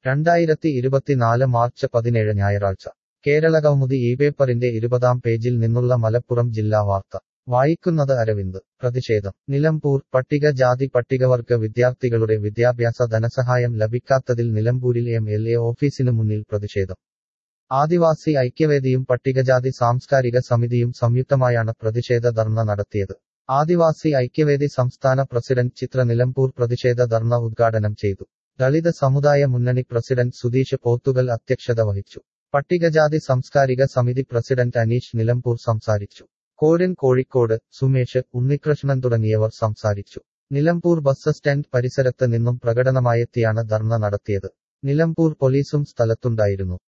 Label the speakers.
Speaker 1: രണ്ടായിരത്തി ഇരുപത്തിനാല് മാർച്ച് പതിനേഴ് ഞായറാഴ്ച കേരളകൗമുദി ഈ പേപ്പറിന്റെ ഇരുപതാം പേജിൽ നിന്നുള്ള മലപ്പുറം ജില്ലാ വാർത്ത വായിക്കുന്നത് അരവിന്ദ് പ്രതിഷേധം നിലമ്പൂർ പട്ടികജാതി പട്ടികവർഗ വിദ്യാർത്ഥികളുടെ വിദ്യാഭ്യാസ ധനസഹായം ലഭിക്കാത്തതിൽ നിലമ്പൂരിൽ എം എൽ എ ഓഫീസിനു മുന്നിൽ പ്രതിഷേധം ആദിവാസി ഐക്യവേദിയും പട്ടികജാതി സാംസ്കാരിക സമിതിയും സംയുക്തമായാണ് പ്രതിഷേധ ധർണ നടത്തിയത് ആദിവാസി ഐക്യവേദി സംസ്ഥാന പ്രസിഡന്റ് ചിത്ര നിലമ്പൂർ പ്രതിഷേധ ധർണ ഉദ്ഘാടനം ചെയ്തു ദളിത് സമുദായ മുന്നണി പ്രസിഡന്റ് സുധീഷ് പോത്തുകൽ അധ്യക്ഷത വഹിച്ചു പട്ടികജാതി സാംസ്കാരിക സമിതി പ്രസിഡന്റ് അനീഷ് നിലമ്പൂർ സംസാരിച്ചു കോരൻ കോഴിക്കോട് സുമേഷ് ഉണ്ണികൃഷ്ണൻ തുടങ്ങിയവർ സംസാരിച്ചു നിലമ്പൂർ ബസ് സ്റ്റാൻഡ് പരിസരത്ത് നിന്നും പ്രകടനമായെത്തിയാണ് ധർണ നടത്തിയത് നിലമ്പൂർ പോലീസും സ്ഥലത്തുണ്ടായിരുന്നു